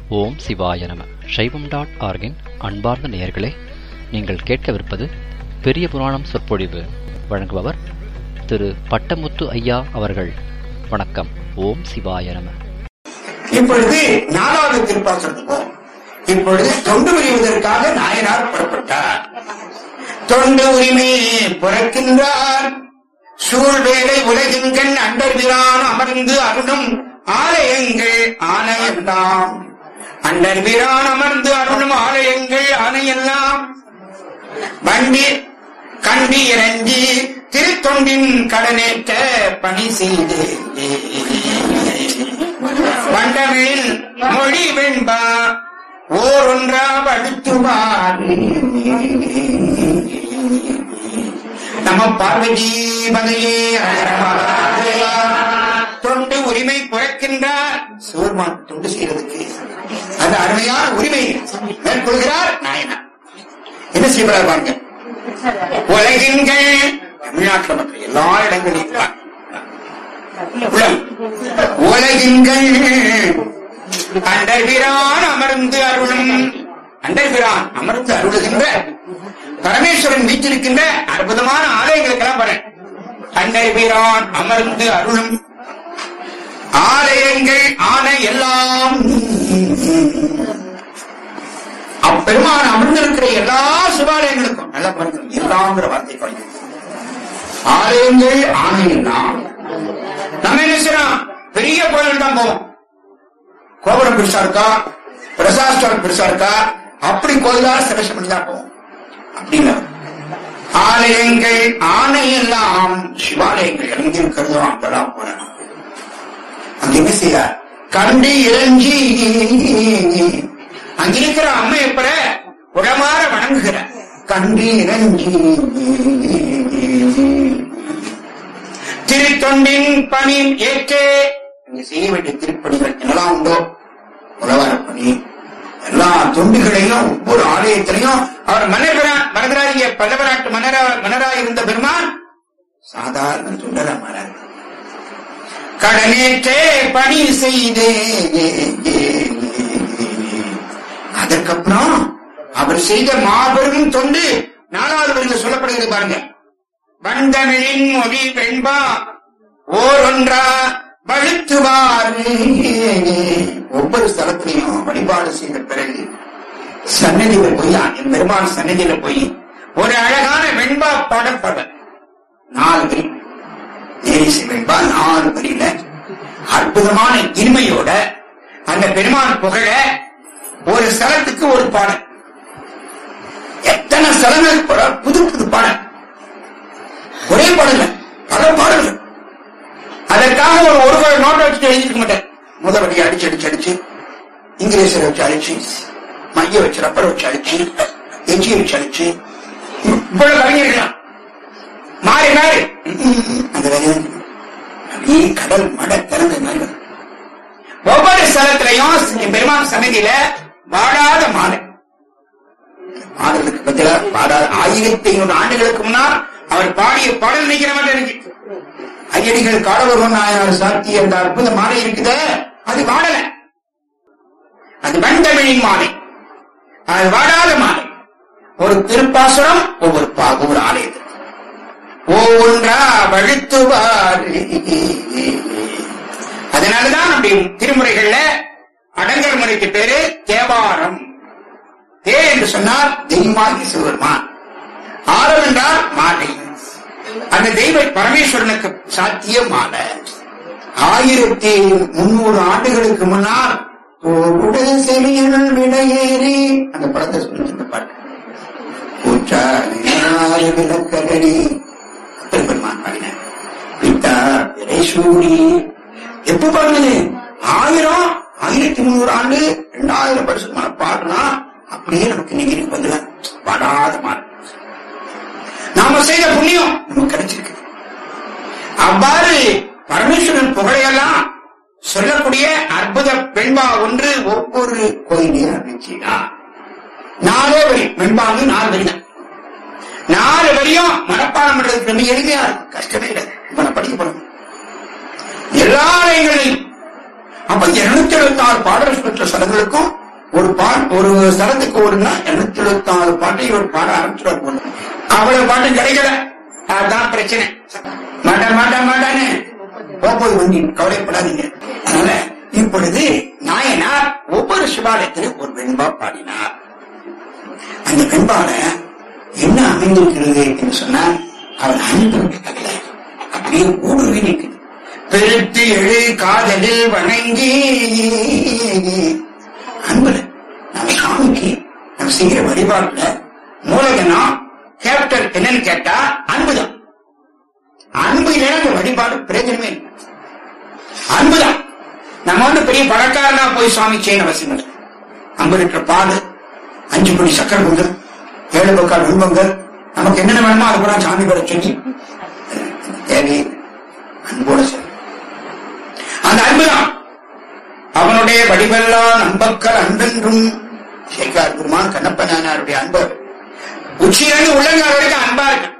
ஓம் சிவாய நம சைவம் டாட் ஆர்கின் அன்பார்ந்த நேயர்களே நீங்கள் கேட்கவிருப்பது பெரிய புராணம் சொற்பொழிவு வழங்குபவர் திரு பட்டமுத்து ஐயா அவர்கள் வணக்கம் ஓம் சிவாய நம இப்பொழுது நாலாவது திருப்பாசனத்துக்கு போவோம் இப்பொழுது தொண்டு புரிவதற்காக நாயனார் புறப்பட்டார் தொண்டு உரிமை புறக்கின்றார் சூழ்வேலை உலகின்கண் அண்டர்பிரான் அமர்ந்து அருளும் ஆலயங்கள் ஆணையெல்லாம் அண்டர்பிரான் அமர்ந்து அருளும் ஆலயங்கள் ஆணையெல்லாம் வண்டி கண்டி இறங்கி திருத்தொண்டின் கடனேற்ற பணி செய்து வண்டமிழில் மொழி வெண்பா ஓரொன்றா வடுத்துவார் நம பார்வதி பதையே தொண்டு உரிமை குறைக்கின்றார் சிவருமான் தொண்டு செய்வதற்கு அது அருமையான உரிமை மேற்கொள்கிறார் நாயனார் என்ன செய்வார் பாருங்க உலகின்கள் தமிழ்நாட்டில் மற்ற எல்லா இடங்களிலும் உலகம். உலகின்கள் அண்டர்பிரான் அமர்ந்து அருளும் அண்டர்பிரான் அமர்ந்து அருளுகின்ற பரமேஸ்வரன் வீற்றிருக்கின்ற அற்புதமான ஆலயங்களுக்கெல்லாம் பாரு அண்டர்பிரான் அமர்ந்து அருளும் ஆலயங்கள் ஆன எல்லாம் அப்பெருமான் அமர்ந்திருக்கிற எல்லா சிவாலயங்களுக்கும் நல்லா பாருங்க எல்லாங்கிற வார்த்தை பாருங்க ஆலயங்கள் ஆணையெல்லாம் நம்ம என்ன செய்யறோம் பெரிய கோயில் தான் போவோம் கோபுரம் பெருசா இருக்கா பிரசாஸ்டம் பெருசா இருக்கா அப்படி கோயிலா செலக்ஷன் பண்ணி தான் போவோம் அப்படின்னா ஆலயங்கள் ஆணையெல்லாம் சிவாலயங்கள் எங்க இருக்கிறதோ அங்கதான் போறோம் அங்க என்ன செய்ய கண்டு இறங்கி அங்க இருக்கிற அம்மை எப்பற உடமாற வணங்குகிற கண்டு இறங்கி திருத்தொண்டின் பணி ஏற்றே இங்க செய்ய வேண்டிய திருப்பணிகள் என்னெல்லாம் உண்டோ உழவார பணி எல்லா தொண்டுகளையும் ஒவ்வொரு ஆலயத்திலையும் அவர் மன்னர் மறந்துடாதீங்க பல்லவ நாட்டு மன்னரா மன்னரா இருந்த பெருமான் சாதாரண தொண்டரா மன்னர் கடனேற்றே பணி செய்தே அதற்கப்புறம் அவர் செய்த மாபெரும் தொண்டு நாலாவது வரியில் சொல்லப்படுகிறது பாருங்க வந்தமிழின் மொழி வெண்பா ஓர் ஒன்றா வழுத்துவார் ஒவ்வொரு ஸ்தலத்திலையும் வழிபாடு செய்த பிறகு சன்னதியில போய் என் பெருமாள் சன்னதியில போய் ஒரு அழகான வெண்பா பாடல் பாடல் நாலு வரி தேசி வெண்பா நாலு வரியில அற்புதமான இனிமையோட அந்த பெருமான் புகழ ஒரு ஸ்தலத்துக்கு ஒரு பாடல் எத்தனை ஸ்தலங்கள் போற- புது புது பாடல் ஒரே பாடல் பல பாடல்கள் அதற்காக ஒரு ஒரு பாடல் நோட்டை வச்சுட்டு எழுதிருக்க மாட்டேன் முதல் வழியை அடிச்சு அடிச்சு அடிச்சு இங்கிலீஷை வச்சு அடிச்சு மைய வச்சு ரப்பர் வச்சு அடிச்சு எஞ்சி வச்சு அடிச்சு இவ்வளவு கவிஞர்களாம் மாறி மாறி அந்த வேலையை அப்படியே கடல் மட திறந்த மாதிரி வரும். ஒவ்வொரு ஸ்தலத்திலையும் பெருமான் சன்னதியில வாடாத மாலை பாடலுக்கு பதிலா பாடாத ஆயிரத்தி ஐநூறு ஆண்டுகளுக்கு முன்னால் அவர் பாடிய பாடல் நினைக்கிற மாதிரி இருக்கு ஐயடிகள் காடவர்வன் நாயனார் சாத்தி என்ற அற்புத மாலை இருக்குது அது வாடல அது வண்டமிழின் மாலை அது வாடாத மாலை ஒரு திருப்பாசுரம் ஒவ்வொரு பா ஒவ்வொரு ஆலயத்தில் ஒவ்வொன்றா வழுத்துவார் அதனாலதான் அப்படி திருமுறைகள்ல அடங்கல் முறைக்கு பேரு தேவாரம் தே என்று சொன்னால் தெய்வமாகி சிவருமான் ஆரம் என்றால் மாலை அந்த தெய்வ பரமேஸ்வரனுக்கு சாத்திய மாலை ஆயிரத்தி முன்னூறு ஆண்டுகளுக்கு முன்னால் உடல் செவியல் விடையேறி அந்த படத்தை சொல்லி இந்த பாட்டு கூற்றாறு விளக்கடடி பெருமான் பாடினார் பித்தா விரைசூரி எப்ப பாடுனது ஆயிரம் ஆயிரத்தி முன்னூறு ஆண்டு ரெண்டாயிரம் வருஷமான பாடுனா அப்படியே நமக்கு நீங்க வந்து பாடாத மாறு நாம செய்த புண்ணியம் நமக்கு கிடைச்சிருக்கு அவ்வாறு பரமேஸ்வரன் புகழையெல்லாம் சொல்லக்கூடிய அற்புத பெண்பா ஒன்று ஒவ்வொரு கோயிலையும் அறிவிச்சினார் நாலே வரி வெண்பாங்க நாலு வரி தான் நாலு வரியும் மனப்பாடம் பண்றதுக்கு ரொம்ப எளிமையா இருக்கும் கஷ்டமே இல்லை இப்ப நான் படிக்க போறோம் எல்லா ஆலயங்களிலும் அப்ப இருநூத்தி எழுபத்தி ஆறு பாடல் பெற்ற ஸ்தலங்களுக்கும் ஒரு பா ஒரு ஸ்தலத்துக்கு ஒருனா இருநூத்தி எழுபத்தி ஆறு பாட்டையும் ஒரு பாட ஆரம்பிச்சுட்டு போகணும் அவ்வளவு பாட்டும் கிடைக்கல அதுதான் பிரச்சனை மாட்டா மாட்டா மாட்டான்னு போகும்போது வண்டி கவலைப்படாதீங்க அதனால இப்பொழுது நாயனார் ஒவ்வொரு சிவாலயத்திலும் ஒரு வெண்பா பாடினார் அந்த வெண்பால என்ன அமைந்திருக்கிறது என்று சொன்னால் அவர் அனுபவிக்கவில்லை அப்படியே ஊடுருவி நிற்குது பெருத்து எழு காதலில் வணங்கி அன்புல நம்ம சாமிக்கு நம்ம செய்கிற வழிபாட்டுல மூலதனம் கேப்டல் என்னன்னு கேட்டா அன்புதான் அன்பு இல்லைன்னா அந்த வழிபாடு பிரயோஜனமே இல்லை அன்புதான் நம்ம வந்து பெரிய பணக்காரனா போய் சுவாமி செய்யணும் அவசியம் இல்லை அம்பு லிட்டர் பால் அஞ்சு மணி சக்கரை பொங்கல் ஏழு பக்கால் வெண்பொங்கல் நமக்கு என்னென்ன வேணுமோ அது கூட சாமி கூட செஞ்சு தேவையே அன்போட செய்யணும். அந்த அன்புதான் அவனுடைய வடிவெல்லாம் நம்பக்கள் அன்பென்றும் சேக்கார் பெருமான் கண்ணப்பனாருடைய அன்பு உச்சியிலிருந்து உள்ளங்கால் வரைக்கும் அன்பா இருக்கு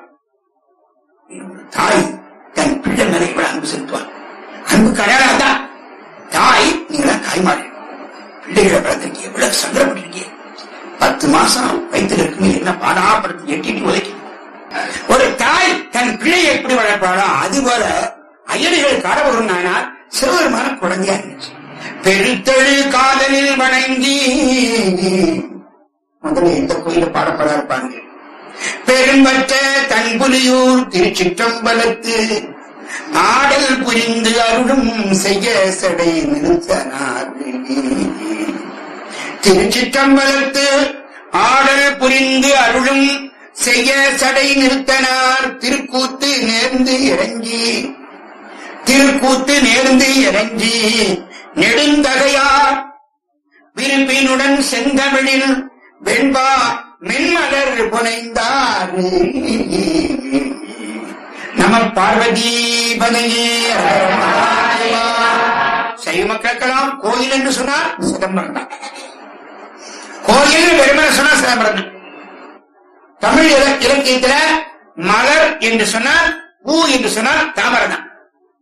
தாய் தன் பிள்ளை மேல இவ்வளவு அன்பு செலுத்துவார் அன்பு கடையாளம் தான் தாய் நீங்களா தாய்மாரி பிள்ளைகளை வளர்த்துருக்கீங்க இவ்வளவு சங்கடப்பட்டிருக்கீங்க பத்து மாசம் வயிற்றுல இருக்குங்க என்ன பாடாப்படுத்தி எட்டிட்டு உதைக்கும் ஒரு தாய் தன் பிள்ளையை எப்படி வளர்ப்பாளோ அதுபோல ஐயடிகள் காடவரும் நாயனார் சிறுவருமான குழந்தையா இருந்துச்சு பெருத்தெழு காதலில் வணங்கி முதல்ல எந்த கோயில பாடப்படா இருப்பாங்க பெரும்பற்ற தன்புலியூர் திருச்சிற்றம்பலத்து ஆடல் புரிந்து அருளும் செய்ய சடை நிறுத்தனார் திருச்சிற்றம்பலத்து ஆடல் புரிந்து அருளும் செய்ய சடை நிறுத்தனார் திருக்கூத்து நேர்ந்து இறங்கி திருக்கூத்து நேர்ந்து இறங்கி நெடுந்தகையார் விரும்பினுடன் செந்தமிழில் வெண்பா மென்மலர் புனைந்தார் நம பார்வதி பதையே சைவ மக்களுக்கெல்லாம் கோயில் என்று சொன்னால் சிதம்பரம் தான் கோயில் வெறுமனை சொன்னா சிதம்பரம் தான் தமிழ் இல- இலக்கியத்துல மலர் என்று சொன்னால் பூ என்று சொன்னால் தாமரை தான்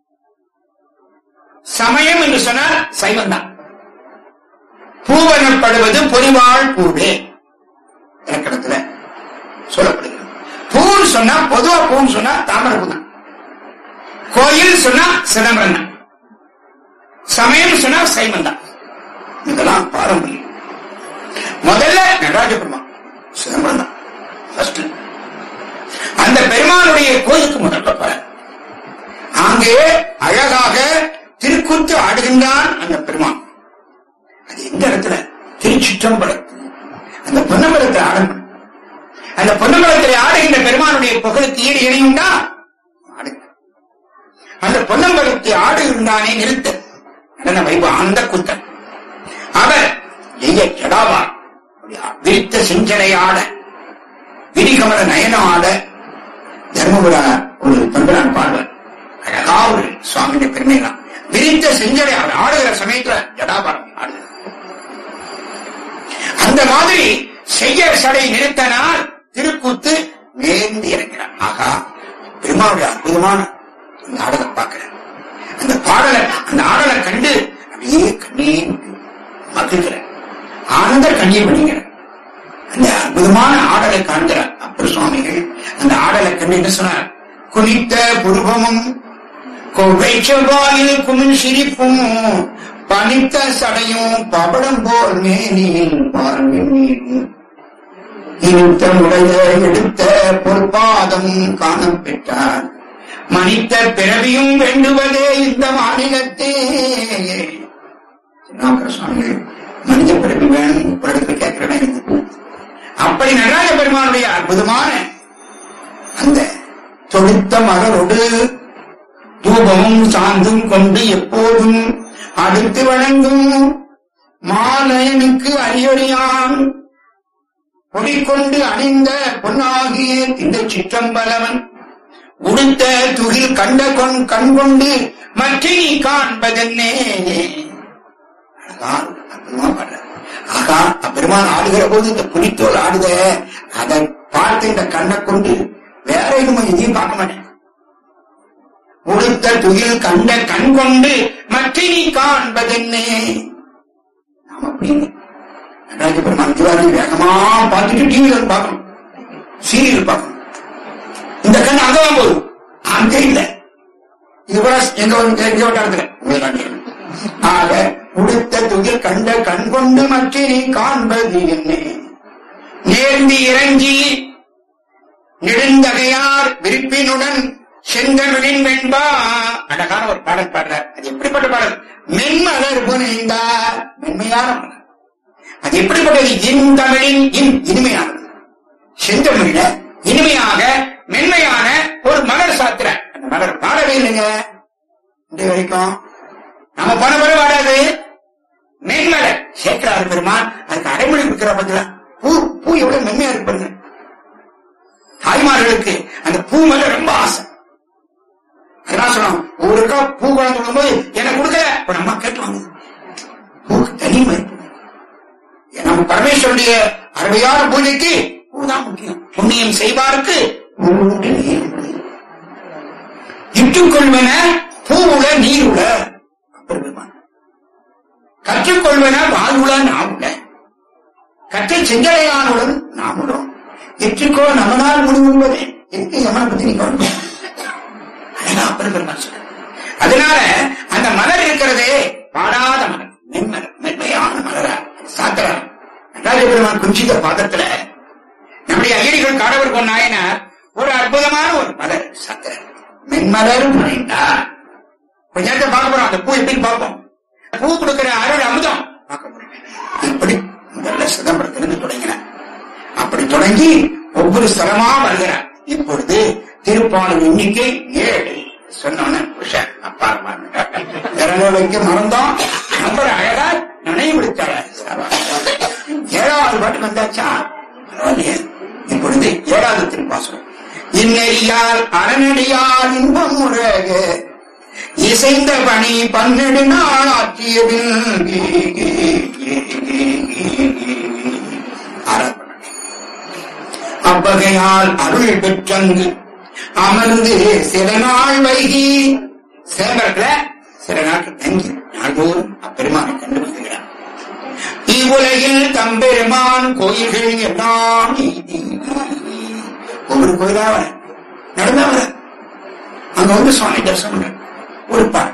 சமயம் என்று சொன்னால் சைவம் தான் பூவனப்படுவது பொறிவாள் பூவே இலக்கணத்துல சொல்லப்படுகிறது பூன்னு சொன்னா பொதுவா பூன்னு சொன்னா தாமரை பூ தான் கோயில் சொன்னா சிதம்பரம் தான் சமயம் சொன்னா சைவம் தான் இதெல்லாம் பாரம்பரியம் முதல்ல நடராஜ பெருமான் சிதம்பரம் தான் ஃபர்ஸ்ட் அந்த பெருமானுடைய கோயிலுக்கு முதல்ல போற அங்கே அழகாக திருக்கூத்து ஆடுகின்றான் அந்த பெருமான் அது எந்த இடத்துல திருச்சிற்றம்பலம் அந்த பொன்னம்பலத்தில் ஆடணும் அந்த பொன்னம்பலத்தில் ஆடுகின்ற பெருமானுடைய புகழுக்கு ஈடு இணையுண்டா ஆடுங்க அந்த பொன்னம்பலத்தை ஆடுகின்றானே நிறுத்த நடன வைபவ அந்த குத்தன் அவர் எய்ய ஜடாவா விரித்த செஞ்சனை ஆட விரிகமல நயனம் ஆட தர்மபுர ஒரு தொண்டனான் பாடுவார் அழகா ஒரு சுவாமியுடைய பெருமைதான் விரித்த செஞ்சனை ஆட ஆடுகிற சமயத்துல ஜடாபாரம் ஆடுகிறார் அந்த மாதிரி செய்ய சடை நிறுத்தனால் திருக்கூத்து நேர்ந்து இறங்கிறார் ஆகா பெருமாளுடைய அற்புதமான இந்த ஆடலை பார்க்கிறேன் அந்த பாடலை அந்த ஆடலை கண்டு அப்படியே கண்ணீர் மகிழ்கிறேன் ஆனந்த கண்ணீர் வடிகிறேன் அந்த அற்புதமான ஆடலை காண்கிறார் அப்பர் சுவாமிகள் அந்த ஆடலை கண்டு என்ன சொன்னார் குனித்த புருவமும் கொவ்வை செவ்வாயில் குமிழ் சிரிப்பும் பனித்த சடையும் பபடம் போல் மேனியில் பார்வையும் இழுத்தமுடைய எடுத்த பொற்பாதம் காணம் பெற்றார் மனித பிறவியும் வேண்டுவதே இந்த மாநிலத்தே திருநாவுக்கர சுவாமிகள் மனித பிறவி வேணும் இப்படத்துல கேட்கிறேன் அப்படி நடராஜ பெருமானுடைய அற்புதமான அந்த தொடுத்த மலரோடு தூபமும் சாந்தும் கொண்டு எப்போதும் அடுத்து வணங்கும் மாலயனுக்கு அரியறியான் கொடிக்கொண்டு அணிந்த பொன்னாகிய இந்த சிற்றம்பலவன் உடுத்த துகில் கண்ட கொண் கண் கொண்டு மற்ற நீ காண்பதென்னே அழகா அற்புதமா பாடுறார். ஆகா அப்பெருமான் ஆடுகிற போது இந்த புலித்தோல் ஆடுத அதை பார்த்து இந்த கண்ணை கொண்டு வேற எதுவும் எதையும் பார்க்க மாட்டேன் உடுத்த துகில் கண்ட கண் கொண்டு மற்ற மற்றினி காண்பதென்னே நாம அப்படி இல்லை. நடராஜ பெருமான் சிவாஜி வேகமா பார்த்துட்டு டிவியில பார்க்கணும் சீரியல் பார்க்கணும் இந்த கண் அங்கதான் போதும் அங்க இல்ல இது கூட எங்க வந்து எங்க வட்டாரத்துல உயர்நாட்டில். ஆக உடுத்த துகில் கண்ட கண் கொண்டு மற்றினி காண்பது என்ன நேர்ந்து இறங்கி நெடுந்தகையார் விருப்பினுடன் செந்தமிழின் வெண்பா அழகான ஒரு பாடல் பாடுறார் அது எப்படிப்பட்ட பாடல் மென்மலர் புனைந்தார் மென்மையான மலர் அது எப்படிப்பட்டது இன் தமிழின் இன் இனிமையானது செந்தமிழ்ல இனிமையாக மென்மையான ஒரு மலர் சாத்திர அந்த மலர் பாடவே இல்லைங்க இன்றைய வரைக்கும் நம்ம பண முறை பாடாது மென்மலர் சேக்கராறு பெருமான் அதுக்கு அடைமொழி கொடுக்கிற பத்தில பூ பூ எவ்வளவு மென்மையா இருக்கு பாருங்க தாய்மார்களுக்கு அந்த பூ மேல ரொம்ப ஆசை அதனால சொன்னோம் ஒருக்கா பூ குழந்தை விடும்போது எனக்கு கொடுக்கல இப்ப நம்ம கேட்டு வாங்குது பூக்கு தனி மதிப்பு நம்ம பரமேஸ்வருடைய அருமையான பூஜைக்கு பூதான் முக்கியம் புண்ணியம் செய்வாருக்கு பூவுண்டு நீர் உண்டு. இட்டுக்கொள்வன பூவுல நீருல அப்பர் பெருமான். கற்றுக்கொள்வன வாழ்வுல நாவுல கற்றை செஞ்சடையானுடன் நாமுடன் எற்றுக்கோ நமனால் முடிவுஎன்பதே எதுக்கு யமனை பத்தி நீ கவனிக்க அதெல்லாம் அப்பர் பெருமான் சொல்றார். அதனால அந்த மலர் இருக்கிறதே பாடாத மலர் மென்மலர் மென்மையான மலரா சாத்திர நடராஜ பெருமான் குஞ்சித பாதத்துல நம்முடைய அகிரிகள் காடவர் பொன்னாயினார் ஒரு அற்புதமான ஒரு மலர் சாத்திர மென்மலர் மறைந்தார் கொஞ்ச நேரத்தை பார்க்க போறோம் அந்த பூ எப்படி பார்ப்போம் பூ கொடுக்கிற அருள் அமுதம் பார்க்க போறோம் இப்படி முதல்ல சிதம்பரத்திலிருந்து தொடங்கினார் அப்படி தொடங்கி ஒவ்வொரு ஸ்தலமா வருகிறார் இப்பொழுது திருப்பாடல் எண்ணிக்கை ஏழு சொன்னோன்னு உஷார் அப்பாரமா இறங்க வைக்க மறந்தோம் நம்பர் அழகா நினைவு விடுத்தார ஏழாவது பாட்டு வந்தாச்சா பரவாயில்லையே இப்பொழுது ஏழாவது திருப்பாசனம் இன்னெறியால் அறநடியால் இன்பம் முறைக இசைந்த பணி பன்னெண்டு நாள் ஆற்றியதில் அவ்வகையால் அருள் பெற்றங்கு அமர்ந்து சில நாள் வைகி சேம்பரத்துல சில நாட்கள் தங்கி நாள்தோறும் அப்பெருமானை கண்டு வருகிறார் இவ்வுலகில் தம்பெருமான் கோயில்கள் எல்லாம் எய்தி. ஒவ்வொரு கோயிலா வர நடந்தா வர அங்க வந்து சுவாமி தரிசனம் பண்ற. ஒரு பாடல்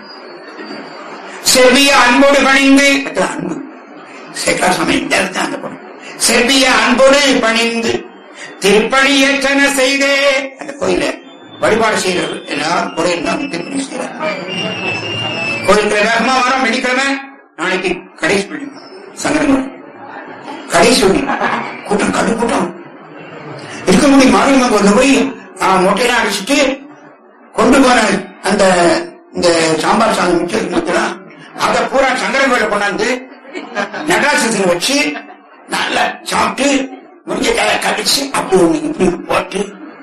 செவ்விய அன்போடு பணிந்து அது அன்பு சேகரா சுவாமி இந்த இடத்துல அந்த படம் செவ்விய அன்போடு பணிந்து திருப்பணி ஏற்றன செய்தே அந்த கோயில வழிபாடு செய்யறது எல்லாரும் குறை இருந்தாலும் திருப்பணி செய்யறாங்க கோயிலுக்கு வேகமா வரோம் வெள்ளிக்கிழமை நாளைக்கு கடைசி பள்ளி சங்கரங்கள் கடைசி பள்ளி கூட்டம் கடு கூட்டம் இருக்க முடியும் மாநிலம் கொண்டு போய் அவன் மொட்டையெல்லாம் அடிச்சுட்டு கொண்டு போன அந்த இந்த சாம்பார் சாதம் மிச்சம் இருந்துச்சுன்னா அதை பூரா சங்கரங்கோயில கொண்டாந்து நடராசத்தில் வச்சு நல்லா சாப்பிட்டு முருங்கைக்காய கடிச்சு அப்படி ஒண்ணு இப்படி போட்டு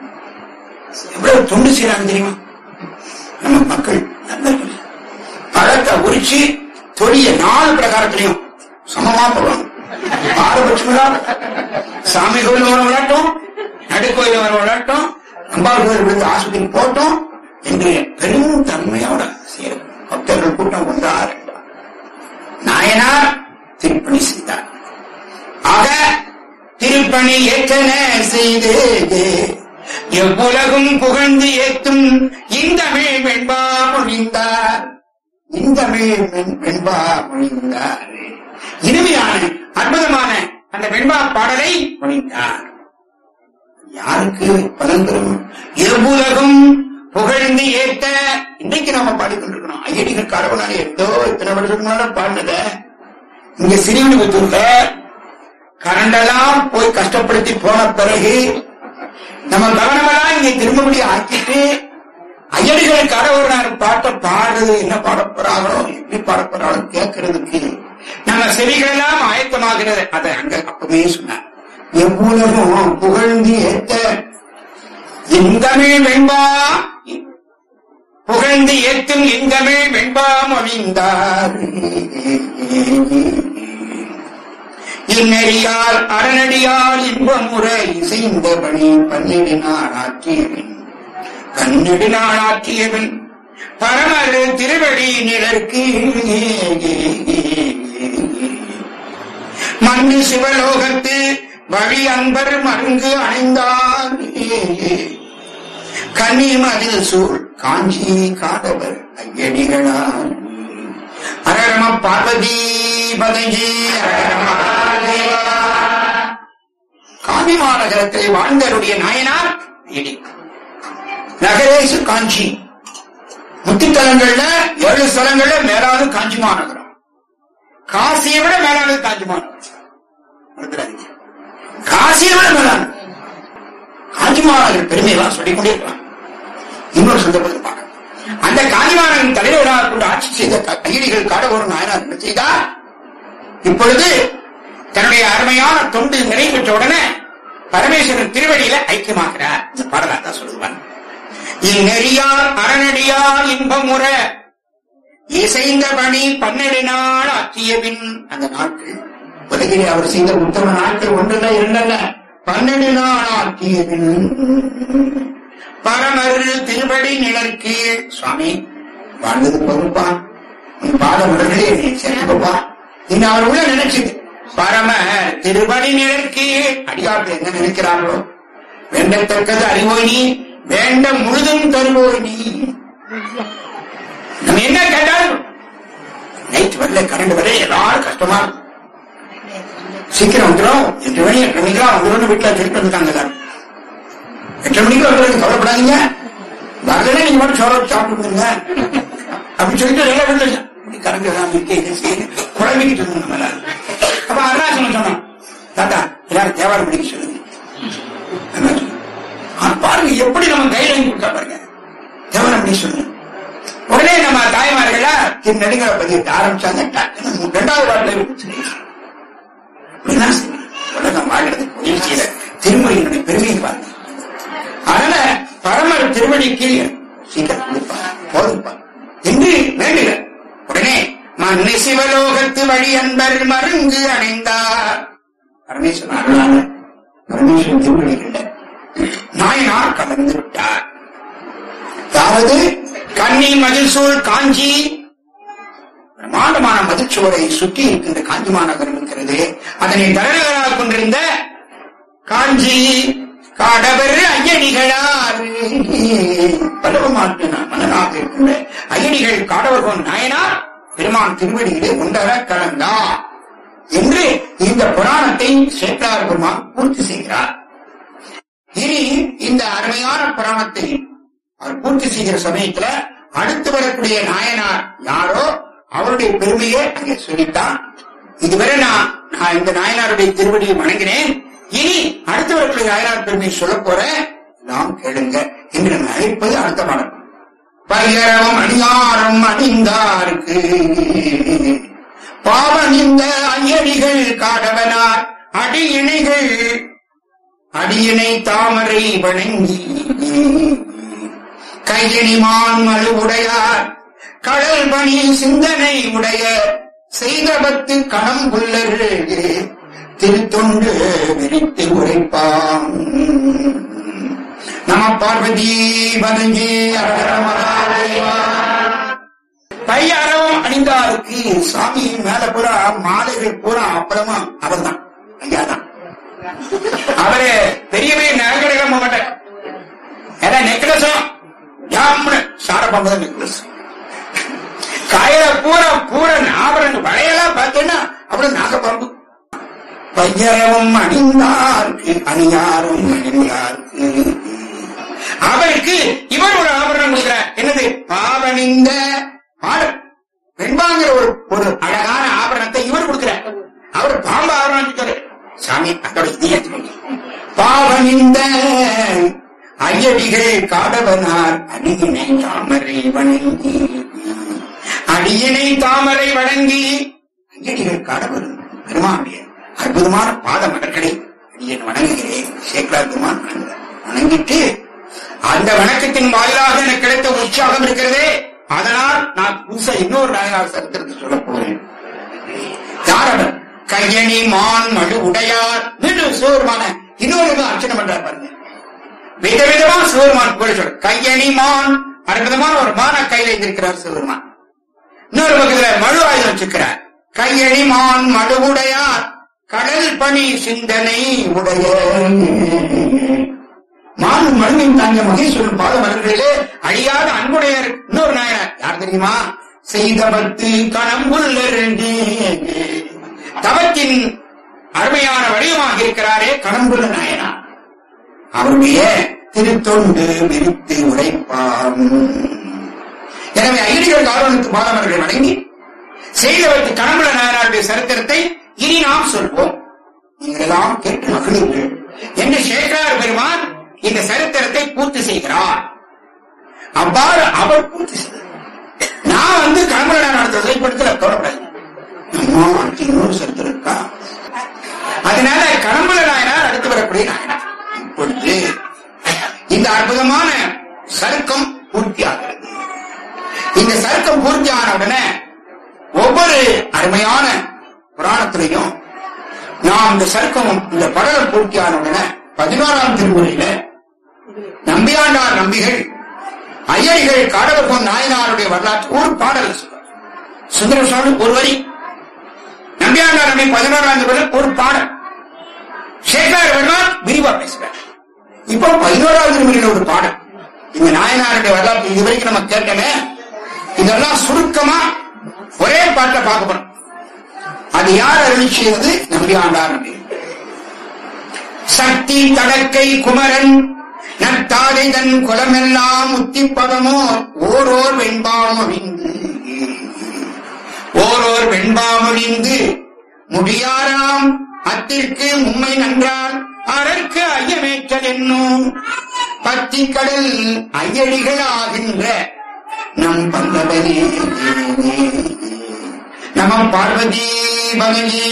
எவ்வளவு தொண்டு செய்யறாங்க தெரியுமா நம்ம மக்கள் நல்லவர்கள் பழத்தை உரிச்சு தொழிய நாலு பிரகாரத்திலையும் சமமா போடுவாங்க பாரபட்சங்களா சாமி கோயில் வர விளையாட்டும் நடுக்கோயில் வர விளையாட்டும் அம்பாள் கோயில் விழுந்து ஆஸ்பத்திரி போட்டோம் என்று பெரும் தன்மையோட செய்யறது பக்தர்கள் கூட்டம் கொண்டார் நாயனார் திருப்பணி செய்தார் ஆக திருப்பணி ஏற்றன செய்து எவ்வுலகும் புகழ்ந்து ஏத்தும் இந்தமிழ் வெண்பா மொழிந்தார் இந்தமிழ் வெண்- வெண்பா மொழிந்தார் இனிமையான அற்புதமான அந்த வெண்பா பாடலை மொழிந்தார் யாருக்கு பலன் தரும் எவ்வுலகும் புகழ்ந்து ஏத்த இன்னைக்கு நாம பாடிக்கொண்டிருக்கிறோம் ஐயடிகள் கடவுளான எந்தோ இத்தனை வருஷத்துக்கு முன்னாடி பாடினத இங்க சிறுவிழுத்தூர்ல கரண்டெல்லாம் போய் கஷ்டப்படுத்தி போன பிறகு நம்ம கவனமெல்லாம் இங்க திரும்பபடி ஆக்கிட்டு ஐயடிகள் கடவுளான பாட்டை பாடுறது என்ன பாட போறாங்களோ எப்படி பாட போறாங்களோ கேட்கறதுக்கு நம்ம செவிகளெல்லாம் ஆயத்தமாகிறது அதை அங்க அப்பவே சொன்னார் எவ்வளவும் புகழ்ந்து ஏத்த இந்தமிழ் வெண்பா புகழ்ந்து ஏத்தும் இந்தமிழ் வெண்பா மொழிந்தார் இந்நெறியால் அறநடியால் இன்பமுறை இசைந்த பணி பன்னிடு நாள் ஆற்றியவன் பன்னிடு நாள் ஆற்றியவன் பரமரு திருவடி நிழற்கு மண்ணு சிவலோகத்து வழி அன்பர் மருங்கு அணைந்தார் கன்னிமதில் சூழ் காஞ்சி காடவர் ஐயடிகளார் அரரம பார்வதி பதஞ்சி காஞ்சி மாநகரத்தில் வாழ்ந்தருடைய நாயனார் இடி நகரேசு காஞ்சி முத்தித்தலங்கள்ல ஏழு ஸ்தலங்கள்ல மேலாவது காஞ்சி மாநகரம் காசியை விட மேலானது காஞ்சி மாநகரம் மறந்துடாதீங்க. காசியை விட மேலானது காஞ்சி மாநகர் பெருமையெல்லாம் சொல்லிக்கொண்டே இருக்கலாம் இன்னொரு சந்தர்ப்பத்தில் பார்க்கலாம் அந்த காஞ்சி மாநகரின் தலைவராக கொண்டு ஆட்சி செய்த க- கைதிகள் காடகோரும் நாயனார் என்ன செய்தார் இப்பொழுது தன்னுடைய அருமையான தொண்டு நிறைவேற்ற உடனே பரமேஸ்வரன் திருவடியில ஐக்கியமாகிறார் இந்த பாடலாக சொல்லுவார் இந்நெறியார் அறநடியார் இன்பமுற இசைந்த பணி பன்னெண்டு நாள் ஆக்கியபின் அந்த நாட்கள் உலகிலே அவர் செய்த உத்தம நாட்கள் ஒன்றல்ல இரண்டல்ல பன்னெண்டு நாள் ஆக்கியபின் பரமரு திருவடி நிழற்கு சுவாமி வாழ்ந்தது பொறுப்பா உன் பாத மலர்களே சேர்க்கப்பா இனி அவர் உள்ள நினைச்சது பரம திருவடி நிழற்கு அடியார்கள் என்ன நினைக்கிறார்களோ வேண்டத்தக்கது அறிவோய் நீ வேண்ட முழுதும் தருவோய் நீ நம்ம என்ன கேட்டாலும் நைட் வரல கரண்ட் வரல எல்லாரும் கஷ்டமா இருக்கும். சீக்கிரம் வந்துடும் எட்டு மணி எட்டு மணிக்கெல்லாம் வந்துடும் வீட்டுல திருப்பி வந்துட்டாங்க எல்லாரும் எட்டு மணிக்கு வந்துடும் கவலைப்படாதீங்க வரலன்னா நீங்க மட்டும் சோற சாப்பிடுங்க அப்படின்னு சொல்லிட்டு எல்லாம் விடல கரண்ட் எல்லாம் குழம்பிக்கிட்டு இருந்தோம் நம்ம எல்லாரும் அப்ப அருணாச்சலம் சொன்னோம் தாத்தா எல்லாரும் தேவாரம் படிக்க சொல்லுங்க என்ன சொன்னோம்? ஆனா பாருங்க எப்படி நம்ம கைட்லைன் கொடுத்தா பாருங்க தேவாரம் படிக்க சொல்லுங்க உடனே நம்ம தாய்மார்களா திரு நெடுங்கரை பதியத்தை ஆரம்பிச்சாங்க டக்குனு ரெண்டாவது வாட்டில் அப்படிதான் செய்யணும். உலகம் வாழ்றது முயற்சியில திருமொழியினுடைய பெருமையை பாருங்க அதனால பரமர் திருவடிக்கு சீக்கிரம் கொடுப்பார் போதுப்பா என்று வேண்டுக உடனே மண்ணு சிவலோகத்து வழி அன்பர் மருங்கு அணைந்தார் பரமேஸ்வரன் அருளால பரமேஸ்வரன் திருவடிகளில் நாயனார் கலந்து விட்டார் அதாவது கன்னி மதில்சூழ் காஞ்சி பிரமாண்டமான மதிச்சுவரை சுற்றி இருக்கின்ற காஞ்சி மாநகரம் இருக்கிறது அதனை தலைநகராக கொண்டிருந்த காஞ்சி காடவர் ஐயடிகளார் பல்லவமாட்டு மன்னனாக இருக்கின்ற ஐயடிகள் காடவர்கோன் நாயனார் பெருமான் திருவடியிலே உண்டர கலந்தார் என்று இந்த புராணத்தை சேக்கரார் பெருமான் பூர்த்தி செய்கிறார் இனி இந்த அருமையான புராணத்தை அவர் பூர்த்தி செய்கிற சமயத்துல அடுத்து வரக்கூடிய நாயனார் யாரோ அவருடைய பெருமையை அங்கே சொல்லிட்டான் இதுவரை நான் நான் இந்த நாயனாருடைய திருவடியை வணங்கினேன் இனி அடுத்து வரக்கூடிய நாயனார் பெருமையை சொல்ல போறேன் நாம் கேளுங்க என்று நம்ம அழைப்பது அடுத்த பாடம் பையரவம் அணியாரம் அணிந்தாருக்கு பாவனிந்த ஐயடிகள் காடவனார் அடி இணைகள் அடியினை தாமரை வணங்கி கையணிமான் மழு உடையார் கடல் பணி சிந்தனை உடைய செய்தபத்து களம் புல்லர் திருத்தொண்டு விரித்து உரைப்பான் நம பார்வதி பதஞ்சி பையாரம் அணிந்தாருக்கு சாமி மேல பூரா மாலைகள் பூரா அப்புறமா அவர்தான் ஐயா தான் அவரு பெரிய பெரிய நகரங்கள் போக மாட்டார் ஏன்னா நெக்லஸும் ஜாம்னு சாரப்பாம்பு தான் நெக்லஸ் காயில பூரா பூரா ஆபரணம் வளையெல்லாம் பார்த்தீங்கன்னா அவ்வளவு நாகப்பாம்பு பையரவும் அணிந்தார்க்கு அணியாரும் அணிந்தார்க்கு அவருக்கு இவர் ஒரு ஆபரணம் கொடுக்கிறார் என்னது பாவணிந்த பாடல் வெண்பாங்கிற ஒரு ஒரு அழகான ஆபரணத்தை இவர் கொடுக்கிறார் அவர் பாம்பு ஆபரணம் கொடுக்கிறார் சாமி அதோட இதயத்தில் பாவனிந்த ஐயடிகள் காடவனார் அடியினை தாமரை வணங்கி அடியினை தாமரை வணங்கி ஐயடிகள் காடவன் பெருமானுடைய அற்புதமான பாத மலர்களை அடியன் வணங்குகிறேன் சேக்கலா பெருமான் வணங்குகிறார். வணங்கிட்டு அந்த வணக்கத்தின் வாயிலாக எனக்கு கிடைத்த உற்சாகம் இருக்கிறதே அதனால் நான் புதுசா இன்னொரு நாயனார் சரித்திரத்தை சொல்ல போறேன் யார் அவர் கையணி மான் மழு உடையார் மீண்டும் சிவபெருமான இன்னொரு விதம் அர்ச்சனை பண்றார் பாருங்க விதவிதமா சிவபெருமான் புகழ் சொல்ற கையணி மான் அற்புதமான ஒரு மான கையில இருக்கிறார் சிவபெருமான் இன்னொரு பக்கத்துல மழு ஆயுதம் வச்சிருக்கிறார் கையணி மான் மழுவுடையார் கடல் பணி சிந்தனை உடைய மான் மழுவின் தாங்க மகேஸ்வரன் பாத மலர்களிலே அழியாத அன்புடையர் இன்னொரு நாயனார் யார் தெரியுமா செய்தவத்து கணம்புள்ளே தவத்தின் அருமையான வடிவமாக இருக்கிறாரே கணம்புள்ள நாயனார் அவருடைய திருத்தொண்டு விரித்து உரைப்பாம் எனவே ஐடிகள் காரணத்து பாதமர்களை வணங்கி செய்தவருக்கு கணம்புல நாயனாருடைய சரித்திரத்தை இனி நாம் சொல்வோம் நீங்கள் எல்லாம் கேட்டு மகிழுங்கள் என்று சேகரார் பெருமான் இந்த சரித்திரத்தை பூர்த்தி செய்கிறார் அவ்வாறு அவர் பூர்த்தி செய்தார் நான் வந்து கணம்புல நாயனார் செயல்படுத்தல தொடர்பு அம்மா இன்னொரு சரித்திரம் இருக்கா அதனால கணம்புல நாயனார் அடுத்து வரக்கூடிய நாயனார் இப்பொழுது இந்த அற்புதமான சருக்கம் பூர்த்தியாகிறது இந்த சருக்கம் பூர்த்தியான உடனே ஒவ்வொரு அருமையான புராணத்திலையும் நாம் இந்த சருக்கம் இந்த படலம் பூர்த்தியான உடனே பதினோராம் திருமுறையில நம்பியாண்டார் நம்பிகள் ஐயடிகள் காடவர்கோன் நாயனாருடைய வரலாற்று ஒரு பாடல் சொல்றார் சுந்தர சுவாமி ஒரு வரி நம்பியாண்டார் நம்பி பதினோராம் திருமுறையில் ஒரு பாடல் சேகர் பெருமான் விரிவா பேசுறார் இப்போ பதினோராவது திருமுறையில் ஒரு பாடல் இந்த நாயனாருடைய வரலாற்று இதுவரைக்கும் நம்ம கேட்டமே இதெல்லாம் சுருக்கமா ஒரே பாட்டில் பார்க்க போறோம் அது யார் அருள் செய்தது நம்பி ஆண்டார் நம்பி சக்தி தடக்கை குமரன் நட்டாதை தன் குலமெல்லாம் முத்திப்பதமோ ஓரோர் வெண்பாமொழிந்து ஓரோர் வெண்பாமொழிந்து முடியாராம் அத்திற்கு உம்மை நன்றால் அரற்கு ஐயமேற்றல் என்னும் பத்தி கடல் ஐயடிகள் ஆகின்ற நம் பல்லவனே நம பார்வதி பகனே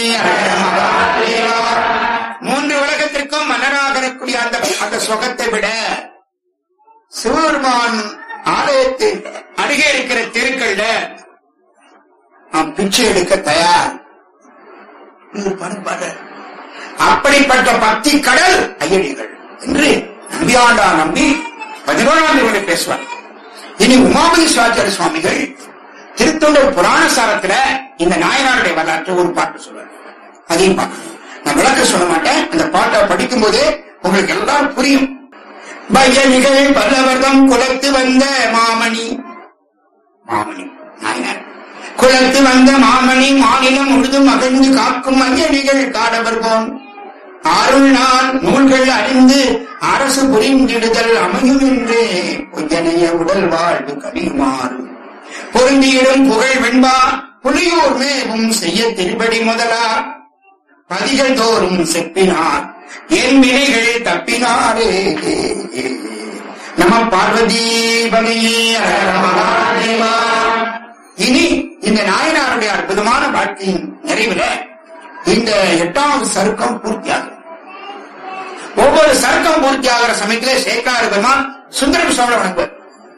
மூன்று உலகத்திற்கும் மன்னராக இருக்கக்கூடிய அந்த அந்த சுகத்தை விட சிவபெருமான் ஆலயத்து அருகே இருக்கிற தெருக்கள்ல நாம் பிச்சை எடுக்க தயார் இது பண்பாடு அப்படிப்பட்ட பக்தி கடல் ஐயடிகள் என்று நம்பியாண்டா நம்பி பதினோராம் தேதி பேசுவார் இனி உமாபதி சிவாச்சாரிய சுவாமிகள் திருத்தொண்டர் புராண சாரத்துல இந்த நாயனாருடைய வரலாற்று ஒரு பாட்டு சொல்றாரு அதையும் பார்க்கணும் நான் விளக்க சொல்ல மாட்டேன் அந்த பாட்டை படிக்கும் போதே உங்களுக்கு எல்லாம் புரியும் பையனிகள் பல்லவர்தம் குலத்து வந்த மாமணி மாமணி நாயனார் குலத்து வந்த மாமணி மாநிலம் முழுதும் மகிழ்ந்து காக்கும் ஐயடிகள் காடவர்கோன் அருள் நாள் நூல்கள் அறிந்து அரசு புரிந்திடுதல் அமையும் என்று பொய்யனைய உடல் வாழ்வு கடியுமாறு பொருந்தியிடும் புகழ் வெண்பா புலியூர் மேவும் செய்ய திருப்படி முதலா பதிகள் தோறும் செப்பினார் என் வினைகள் தப்பினாரே நம பார்வதி பகையே இனி இந்த நாயனாருடைய அற்புதமான வாழ்க்கையின் நிறைவுல இந்த எட்டாவது சருக்கம் பூர்த்தியாகும் ஒவ்வொரு சருக்கம் பூர்த்தியாகிற சமயத்திலே சேக்கார பெருமான் சுந்தர சோழ வணங்குவார்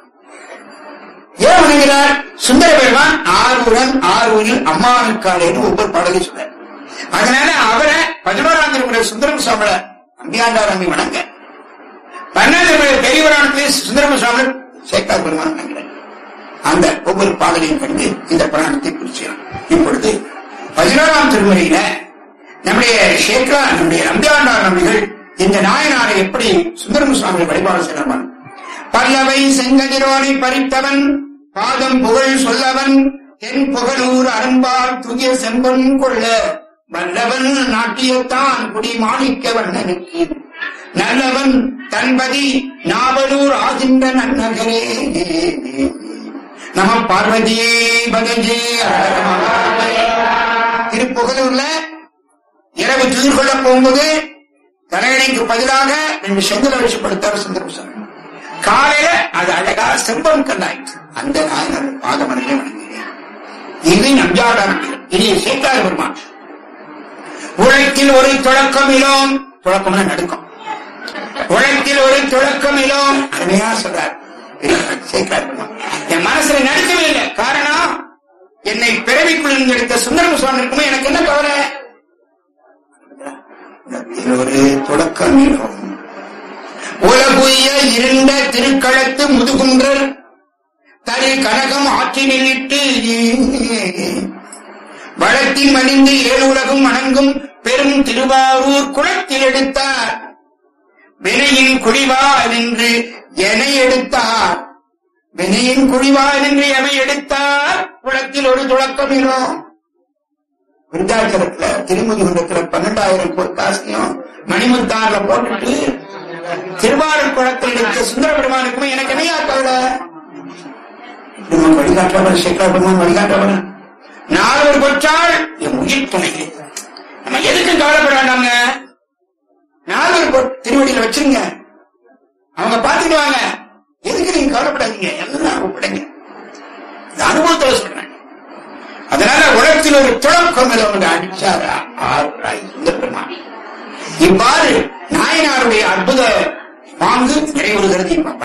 ஏன் வணங்குகிறார் சுந்தர பெருமான் ஆரூரன் ஆரூரில் அம்மானுக்காலேன்னு ஒவ்வொரு பாடலை சொன்னார் அதனால அவரை பதினோராம் திருமுறை சுந்தரம் சோழ அம்பியாண்டார் அம்மி வணங்க பன்னெண்டு திருமுறை பெரியவரானத்திலே சுந்தரம் சோழ சேக்கார் பெருமான் வணங்குகிறார் அந்த ஒவ்வொரு பாடலையும் கண்டு இந்த புராணத்தை குறிச்சிடும் இப்பொழுது பதினோராம் திருமுறையில நம்முடைய ஷேக்ரா நம்முடைய நம்பியாண்டார் நம்பிகள் இந்த நாயனாரை எப்படி சுந்தரம் சுவாமி வழிபாடு செய்யறான் பல்லவை செங்கதிரோனை பறித்தவன் பாதம் புகழ் சொல்லவன் தென் புகழூர் அரும்பால் துகிய செம்பன் கொள்ள வல்லவன் நாட்டியத்தான் குடி மாணிக்க வண்ணனுக்கு நல்லவன் தன்பதி நாவலூர் ஆகின்ற நன்னகரே நம பார்வதி பகஜி திருப்புகலூர்ல இரவு துயிர் கொள்ள போகும்போது தலையணைக்கு பதிலாக ரெண்டு செங்கல் அழிச்சு படுத்தார் சுந்தரசாமி காலையில அது அழகா செம்பம் கல்லாயிற்று அந்த நாயனர் பாதமரங்களை வணங்குகிறேன் இது நம்ஜாடான இனி சேக்கார் பெருமான் உழைத்தில் ஒரு தொடக்கம் இலோம் தொடக்கம்னா நடுக்கம் உழைத்தில் ஒரு தொடக்கம் இலோம் அருமையா சொல்றார் சேக்கார் பெருமான் என் மனசுல நடுக்கவே இல்லை காரணம் என்னை பிறவிக்குள் எடுத்த சுந்தரம் சுவாமி இருக்குமோ எனக்கு என்ன கவலை ஒரு தொடக்கம் இலோம் உலகுய இருண்ட திருக்களத்து முதுகுன்றல் ஆறு கனகம் ஆற்றினில் இட்டு வளத்தின் மணிந்து ஏழுலகும் வணங்கும் பெரும் திருவாரூர் குளத்தில் எடுத்தார் வினையின் குழிவா நின்று என எடுத்தார் வினையின் குழிவா நின்று எவை எடுத்தார் குளத்தில் ஒரு துளக்கம் இரும் விருத்தாச்சலத்துல திருமதி குண்டத்துல பன்னெண்டாயிரம் பொற்காசையும் மணிமுத்தாறுல போட்டுட்டு திருவாரூர் குளத்தில் எடுத்த சுந்தர பெருமானுக்குமே எனக்கு என்னையா கவலை நம்ம வழிகாட்டவர் சேகரபெருமான் வழிகாட்டவர் நாலவர் கொற்றாள் என் உயிர் துணை நம்ம எதுக்கும் கவலைப்பட வேண்டாங்க நாலவர் கொ- திருவடியில வச்சிருங்க அவங்க பாத்துக்குவாங்க எதுக்கு நீங்க கவலைப்படாதீங்க எல்லாம் ஒப்படைங்க இந்த அனுபவத்துல சொல்றேன் அதனால உலகத்தில் ஒரு துளக்கம் அவங்க அடிச்சார் ஆறாய் சுந்தர பெருமான் இவ்வாறு நாயனாருடைய அற்புத பாங்கு நிறைவுறுகிறது இப்ப